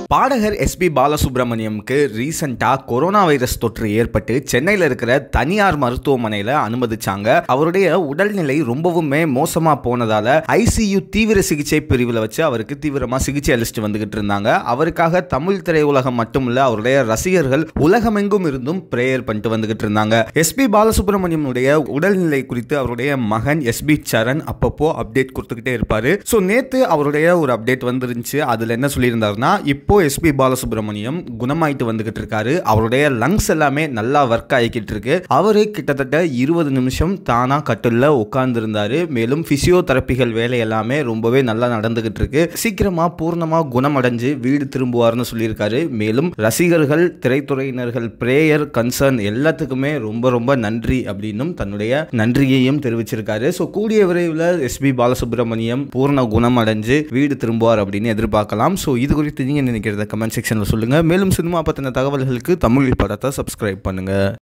பாடகர் எஸ்பி பாலசுப்ரமணியம்க்கு ரீசெண்டா corona virus தொற்று ஏற்பட்டு சென்னையில் இருக்கிற தனியார் மருத்துவமனையில் அனுமதிச்சாங்க அவருடைய உடல்நிலை ரொம்பவுமே மோசமா போனதால ஐசியு தீவிர சிகிச்சை பிரிவில் வச்சு அவருக்கு தீவிரமா சிகிச்சை அளிச்சுட்டு வந்துகிட்டு இருந்தாங்க அவருக்காக தமிழ் திரையுலகம் மட்டுமில்ல அவருடைய ரசிகர்கள் உலகமெங்கும் இருந்தும் பிரேயர் பண்ணிட்டு வந்துகிட்டு இருந்தாங்க எஸ்பி பாலசுப்ரமணியனுடைய உடல்நிலை குறித்து அவருடைய மகன் எஸ்பி சரண் அப்பப்போ அப்டேட் கொடுத்துக்கிட்டே இருப்பாரு ஸோ நேத்து அவருடைய ஒரு அப்டேட் வந்துருந்துச்சு அதுல என்ன சொல்லியிருந்தாருன்னா இப்போ எஸ்பி பாலசுப்ரமணியம் குணமாயிட்டு வந்துகிட்டு இருக்காரு அவருடைய லங்ஸ் எல்லாமே நல்லா ஒர்க் ஆகிக்கிட்டு இருக்கு அவரு கிட்டத்தட்ட இருபது நிமிஷம் தானா கட்டில்ல உட்கார்ந்து இருந்தாரு மேலும் பிசியோதெரப்பிகள் வேலை எல்லாமே ரொம்பவே நல்லா நடந்துகிட்டு இருக்கு சீக்கிரமா பூர்ணமா குணமடைஞ்சு வீடு திரும்புவார்னு சொல்லியிருக்காரு மேலும் ரசிகர்கள் திரைத்துறையினர்கள் பிரேயர் கன்சர்ன் எல்லாத்துக்குமே ரொம்ப ரொம்ப நன்றி அப்படின்னும் தன்னுடைய நன்றியையும் தெரிவிச்சிருக்காரு ஸோ கூடிய விரைவில் எஸ்பி பாலசுப்ரமணியம் பூர்ண குணம் அடைஞ்சு வீடு திரும்புவார் அப்படின்னு எதிர்பார்க்கலாம் ஸோ இது குறித்து நீங்கள் நினைக்கிறத கமெண்ட் செக்ஷனில் சொல்லுங்கள் மேலும் சினிமா பற்றின தகவல்களுக்கு தமிழ் படத்தை சப்ஸ்கிரைப் பண்ணுங்கள்